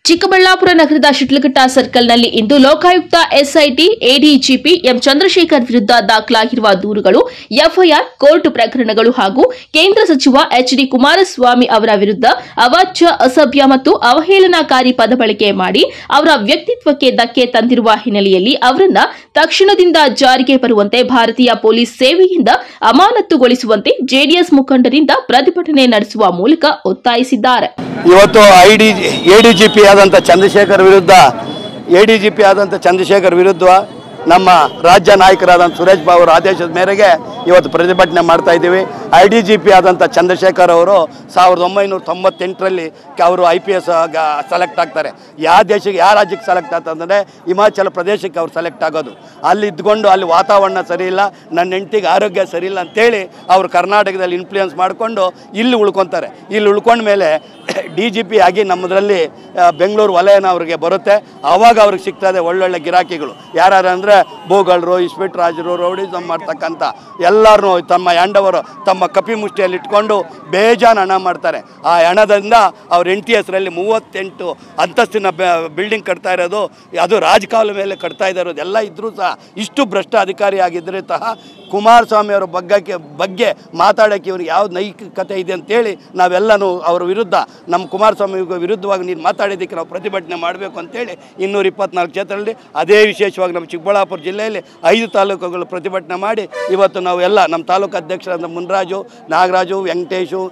ಚಿಕ್ಕಬಳ್ಳಾಪುರ ನಗರದ ಶಿಡ್ಲಘಟ್ಟ ಸರ್ಕಲ್ನಲ್ಲಿ ಇಂದು Lokayukta SIT ADGP M Chandrashekhar ವಿರುದ್ಧ ದಾಖಲಾಗಿರುವ ದೂರುಗಳು ಎಫ್ಐಆರ್ ಕೋರ್ಟ್ ಪ್ರಕರಣಗಳು ಹಾಗೂ ಕೇಂದ್ರ ಸಚಿವ ಎಚ್ ಡಿ ಕುಮಾರಸ್ವಾಮಿ ಅವರ ವಿರುದ್ಧ ಅವಾಚ್ಯ ಅಸಭ್ಯ ಮತ್ತು ಅವಹೇಳನಕಾರಿ ಪದ ಬಳಕೆ ಮಾಡಿ ಅವರ ವ್ಯಕ್ತಿತ್ವಕ್ಕೆ ಧಕ್ಕೆ ತಂದಿರುವ ಹಿನ್ನೆಲೆಯಲ್ಲಿ ಅವರನ್ನ ತಕ್ಷಣದಿಂದ ಜಾರಿಗೆ ಬರುವಂತೆ ಭಾರತೀಯ ಪೊಲೀಸ್ ಸೇವೆಯಿಂದ ಅಮಾನತುಗೊಳಿಸುವಂತೆ ಜೆಡಿಎಸ್ ಮುಖಂಡರಿಂದ ಪ್ರತಿಭಟನೆ ನಡೆಸುವ ಮೂಲಕ ಒತ್ತಾಯಿಸಿದ್ದಾರೆ ಇವತ್ತು I D A D G P ಆದಂಥ ಚಂದ್ರಶೇಖರ್ ವಿರುದ್ಧ ಎ ಡಿ ಜಿ ಪಿ ಆದಂಥ ಚಂದ್ರಶೇಖರ್ ವಿರುದ್ಧ ನಮ್ಮ ರಾಜ್ಯ ನಾಯಕರಾದಂಥ ಸುರೇಶ್ ಬಾಬು ಅವರ ಆದೇಶದ ಮೇರೆಗೆ ಇವತ್ತು ಪ್ರತಿಭಟನೆ ಮಾಡ್ತಾ ಇದ್ದೀವಿ ಐ ಡಿ ಜಿ ಪಿ ಆದಂಥ ಚಂದ್ರಶೇಖರ್ ಅವರು ಸಾವಿರದ ಒಂಬೈನೂರ ತೊಂಬತ್ತೆಂಟರಲ್ಲಿ ಅವರು ಐ ಪಿ ಎಸ್ ಸೆಲೆಕ್ಟ್ ಆಗ್ತಾರೆ ಯಾವ ದೇಶಕ್ಕೆ ಯಾವ ರಾಜ್ಯಕ್ಕೆ ಸೆಲೆಕ್ಟ್ ಆಗ್ತಂದರೆ ಹಿಮಾಚಲ ಪ್ರದೇಶಕ್ಕೆ ಅವ್ರು ಸೆಲೆಕ್ಟ್ ಆಗೋದು ಅಲ್ಲಿ ಇದ್ಕೊಂಡು ಅಲ್ಲಿ ವಾತಾವರಣ ಸರಿ ಇಲ್ಲ ನನ್ನ ಹೆಂಡತಿಗೆ ಆರೋಗ್ಯ ಸರಿ ಇಲ್ಲ ಅಂತೇಳಿ ಅವರು ಕರ್ನಾಟಕದಲ್ಲಿ ಇನ್ಫ್ಲೂಯೆನ್ಸ್ ಮಾಡಿಕೊಂಡು ಇಲ್ಲಿ ಉಳ್ಕೊತಾರೆ ಇಲ್ಲಿ ಉಳ್ಕೊಂಡ ಮೇಲೆ ಡಿ ಜಿ ಪಿ ಆಗಿ ನಮ್ಮದರಲ್ಲಿ ಬೆಂಗಳೂರು ವಲಯನ ಅವ್ರಿಗೆ ಬರುತ್ತೆ ಆವಾಗ ಅವ್ರಿಗೆ ಸಿಗ್ತದೆ ಒಳ್ಳೊಳ್ಳೆ ಗಿರಾಕಿಗಳು ಯಾರು ಅಂದರೆ ಭೂಗಳರು ಇಸ್ಪಿಟ್ ರಾಜರು ರೌಡಿಸಮ್ ಮಾಡ್ತಕ್ಕಂಥ ಎಲ್ಲರೂ ತಮ್ಮ ಹ್ಯಾಂಡವರು ತಮ್ಮ ಕಪಿ ಮುಷ್ಟಿಯಲ್ಲಿ ಇಟ್ಕೊಂಡು ಬೇಜಾನ್ ಹಣ ಮಾಡ್ತಾರೆ ಆ ಹಣದಿಂದ ಅವ್ರ ಹೆಂಡತಿ ಹೆಸರಲ್ಲಿ ಮೂವತ್ತೆಂಟು ಅಂತಸ್ತಿನ ಬಿಲ್ಡಿಂಗ್ ಕಟ್ತಾ ಇರೋದು ಅದು ರಾಜಕಾಲ ಮೇಲೆ ಕಟ್ತಾ ಇರೋದು ಎಲ್ಲ ಇದ್ರೂ ಸಹ ಇಷ್ಟು ಭ್ರಷ್ಟ ಅಧಿಕಾರಿ ಆಗಿದ್ದರೆ ಸಹ ಕುಮಾರಸ್ವಾಮಿ ಅವರ ಬಗ್ಗಕ್ಕೆ ಬಗ್ಗೆ ಮಾತಾಡೋಕ್ಕೆ ಇವ್ರಿಗೆ ಯಾವ ನೈತಿಕತೆ ಇದೆ ಅಂತೇಳಿ ನಾವೆಲ್ಲನೂ ಅವ್ರ ವಿರುದ್ಧ ನಮ್ಮ ಕುಮಾರಸ್ವಾಮಿ ವಿರುದ್ಧವಾಗಿ ನೀನು ಮಾತಾಡಿದ್ದಕ್ಕೆ ನಾವು ಪ್ರತಿಭಟನೆ ಮಾಡಬೇಕು ಅಂತೇಳಿ ಇನ್ನೂರ ಇಪ್ಪತ್ನಾಲ್ಕು ಕ್ಷೇತ್ರದಲ್ಲಿ ಅದೇ ವಿಶೇಷವಾಗಿ ನಮ್ಮ ಚಿಕ್ಕಬಳ್ಳಾಪುರ ಜಿಲ್ಲೆಯಲ್ಲಿ ಐದು ತಾಲೂಕುಗಳು ಪ್ರತಿಭಟನೆ ಮಾಡಿ ಇವತ್ತು ನಾವು ಎಲ್ಲ ನಮ್ಮ ತಾಲೂಕು ಅಧ್ಯಕ್ಷರಾದ ಮುನ್ರಾಜು ನಾಗರಾಜು ವೆಂಕಟೇಶು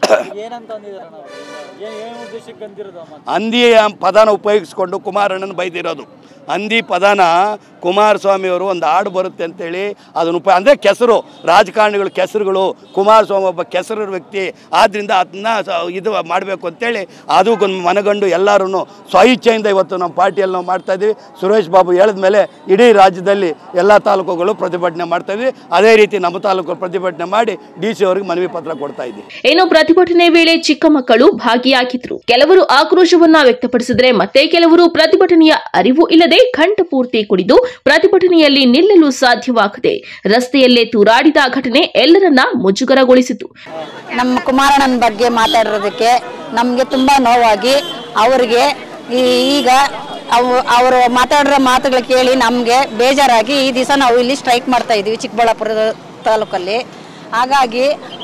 ಏನಂತ ಅಂದಿದ್ದಾರೆ ನಾವು ಏನು ಏನು ಉದ್ದೇಶಕ್ಕೆ ಅಂದಿರೋದು ಅಮ್ಮ ಹಂದಿಯ ಪದನ ಉಪಯೋಗಿಸ್ಕೊಂಡು ಕುಮಾರಣ್ಣನ ಬೈದಿರೋದು ಹಂದಿ ಪದನ ಕುಮಾರಸ್ವಾಮಿ ಅವರು ಒಂದು ಹಾಡು ಬರುತ್ತೆ ಅಂತೇಳಿ ಅದನ್ನು ಉಪ ಅಂದರೆ ಕೆಸರು ರಾಜಕಾರಣಿಗಳು ಕೆಸರುಗಳು ಕುಮಾರಸ್ವಾಮಿ ಒಬ್ಬ ಕೆಸರು ವ್ಯಕ್ತಿ ಆದ್ದರಿಂದ ಅದನ್ನ ಸ- ಇದು ಮಾಡಬೇಕು ಅಂತೇಳಿ ಅದು ಗೊಂದು ಮನಗಂಡು ಎಲ್ಲರೂ ಸ್ವಇಚ್ಛೆಯಿಂದ ಇವತ್ತು ನಮ್ಮ ಪಾರ್ಟಿಯಲ್ಲಿ ನಾವು ಮಾಡ್ತಾ ಇದ್ದೀವಿ ಸುರೇಶ್ ಬಾಬು ಹೇಳಿದ ಮೇಲೆ ಇಡೀ ರಾಜ್ಯದಲ್ಲಿ ಎಲ್ಲ ತಾಲೂಕುಗಳು ಪ್ರತಿಭಟನೆ ಮಾಡ್ತಾ ಇದ್ವಿ ಅದೇ ರೀತಿ ನಮ್ಮ ತಾಲೂಕು ಪ್ರತಿಭಟನೆ ಮಾಡಿ ಡಿ ಸಿ ಅವರಿಗೆ ಮನವಿ ಪತ್ರ ಕೊಡ್ತಾ ಇದ್ದೀವಿ ಇನ್ನು ಪ್ರತಿಭಟನೆ ವೇಳೆ ಚಿಕ್ಕ ಮಕ್ಕಳು ಭಾಗಿಯಾಗಿದ್ರು ಕೆಲವರು ಆಕ್ರೋಶವನ್ನ ವ್ಯಕ್ತಪಡಿಸಿದರೆ ಮತ್ತೆ ಕೆಲವರು ಪ್ರತಿಭಟನೆಯ ಅರಿವು ಇಲ್ಲದೆ ಕಂಠಪೂರ್ತಿ ಕುಡಿದು ಪ್ರತಿಭಟನೆಯಲ್ಲಿ ನಿಲ್ಲಲು ಸಾಧ್ಯವಾಗದೆ ರಸ್ತೆಯಲ್ಲೇ ತೂರಾಡಿದ ಘಟನೆ ಎಲ್ಲರನ್ನ ಮುಜುಗರಗೊಳಿಸಿತು ನಮ್ಮ ಕುಮಾರಣ್ಣನ ಬಗ್ಗೆ ಮಾತಾಡಿರೋದಕ್ಕೆ ನಮಗೆ ತುಂಬ ನೋವಾಗಿ ಅವರಿಗೆ ಈ- ಈಗ ಅವು ಅವರು ಮಾತಾಡಿರೋ ಮಾತುಗಳು ಕೇಳಿ ನಮಗೆ ಬೇಜಾರಾಗಿ ಈ ದಿವಸ ನಾವು ಇಲ್ಲಿ ಸ್ಟ್ರೈಕ್ ಮಾಡ್ತಾ ಇದ್ದೀವಿ ಚಿಕ್ಕಬಳ್ಳಾಪುರ ತಾಲೂಕಲ್ಲಿ ಹಾಗಾಗಿ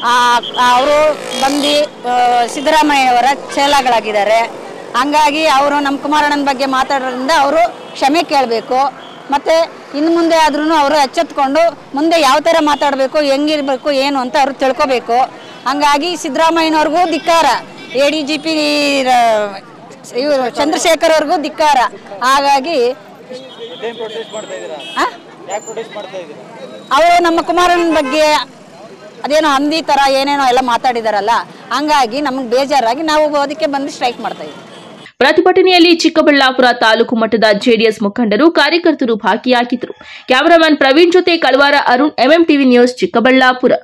ಅವರು ಬಂದು ಆ, ಸಿದ್ದರಾಮಯ್ಯವರ ಚೇಲಾಗಳಾಗಿದ್ದಾರೆ ಹಂಗಾಗಿ ಅವರು ನಮ್ಮ ಕುಮಾರಣ್ಣನ ಬಗ್ಗೆ ಮಾತಾಡೋದ್ರಿಂದ ಅವರು ಕ್ಷಮೆ ಕೇಳಬೇಕು ಮತ್ತು ಇನ್ನು ಮುಂದೆ ಆದ್ರೂ ಅವರು ಎಚ್ಚೆತ್ಕೊಂಡು ಮುಂದೆ ಯಾವ ಥರ ಮಾತಾಡಬೇಕು ಹೆಂಗಿರ್ಬೇಕು ಏನು ಅಂತ ಅವರು ತಿಳ್ಕೊಬೇಕು ಹಂಗಾಗಿ ಸಿದ್ದರಾಮಯ್ಯನವ್ರಿಗೂ ಧಿಕ್ಕಾರ ಎ ಡಿ ಜಿ ಪಿ ಇವರು ಚಂದ್ರಶೇಖರ್ ಅವ್ರಿಗೂ ಧಿಕ್ಕಾರ ಹಾಗಾಗಿ ಏನು ಪ್ರೊಟೆಸ್ಟ್ ಮಾಡ್ತಾ ಇದ್ದೀರಾ ಆ? ಯಾಕೆ ಪ್ರೊಟೆಸ್ಟ್ ಮಾಡ್ತಾ ಇದ್ದೀರಾ ಅವರು ನಮ್ಮ ಕುಮಾರಣ್ಣನ ಬಗ್ಗೆ ಅದೇನೋ ಹಂದಿ ಥರ ಏನೇನೋ ಎಲ್ಲ ಮಾತಾಡಿದಾರಲ್ಲ ಹಂಗಾಗಿ ನಮಗೆ ಬೇಜಾರಾಗಿ ನಾವು ಅದಕ್ಕೆ ಬಂದು ಸ್ಟ್ರೈಕ್ ಮಾಡ್ತಾ ಇದ್ದೀವಿ ಪ್ರತಿಭಟನೆಯಲ್ಲಿ ಚಿಕ್ಕಬಳ್ಳಾಪುರ ತಾಲೂಕು ಮಟ್ಟದ ಜೆಡಿಎಸ್ ಮುಖಂಡರು ಕಾರ್ಯಕರ್ತರು ಭಾಗಿಯಾಗಿದ್ದರು ಕ್ಯಾಮರಾಮನ್ ಪ್ರವೀಣ್ ಜೊತೆ Kalavara Arun MM TV news Chikkaballapur